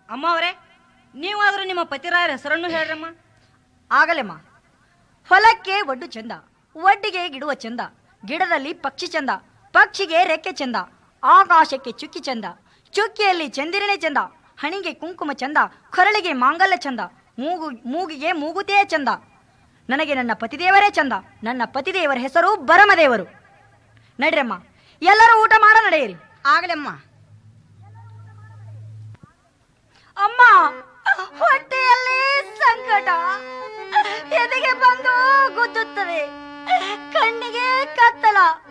ಅಮ್ಮ ಅವರೇ ನೀವಾದ್ರೂ ನಿಮ್ಮ ಪತಿರಾಯರ ಹೆಸರನ್ನು ಹೇಳ್ರಮ್ಮ ಆಗಲೆಮ್ಮ ಹೊಲಕ್ಕೆ ಒಡ್ಡು ಚಂದ ಒಡ್ಡಿಗೆ ಗಿಡುವ ಚಂದ ಗಿಡದಲ್ಲಿ ಪಕ್ಷಿ ಚಂದ ಪಕ್ಷಿಗೆ ರೆಕ್ಕೆ ಚಂದ ಆಕಾಶಕ್ಕೆ ಚುಕ್ಕಿ ಚಂದ ಚುಕ್ಕಿಯಲ್ಲಿ ಚಂದಿರನೇ ಚಂದ ಹಣಿಗೆ ಕುಂಕುಮ ಚಂದ ಕೊರಳಿಗೆ ಮಾಂಗಲ್ಯ ಚಂದ ಮೂಗು ಮೂಗಿಗೆ ಮೂಗುತಿಯೇ ಚಂದ ನನಗೆ ನನ್ನ ಪತಿದೇವರೇ ಚಂದ ನನ್ನ ಪತಿದೇವರ ಹೆಸರು ಬರಮದೇವರು ನಡ್ರಮ್ಮ ಎಲ್ಲರೂ ಊಟ ಮಾಡ ನಡೆಯಿರಿ ಆಗಲಮ್ಮ ಅಮ್ಮ ಹೊಟ್ಟೆಯಲ್ಲಿ ಸಂಕಟ ಎದೆಗೆ ಬಂದು ಗುದ್ದುತ್ತದೆ ಕಣ್ಣಿಗೆ ಕತ್ತಲ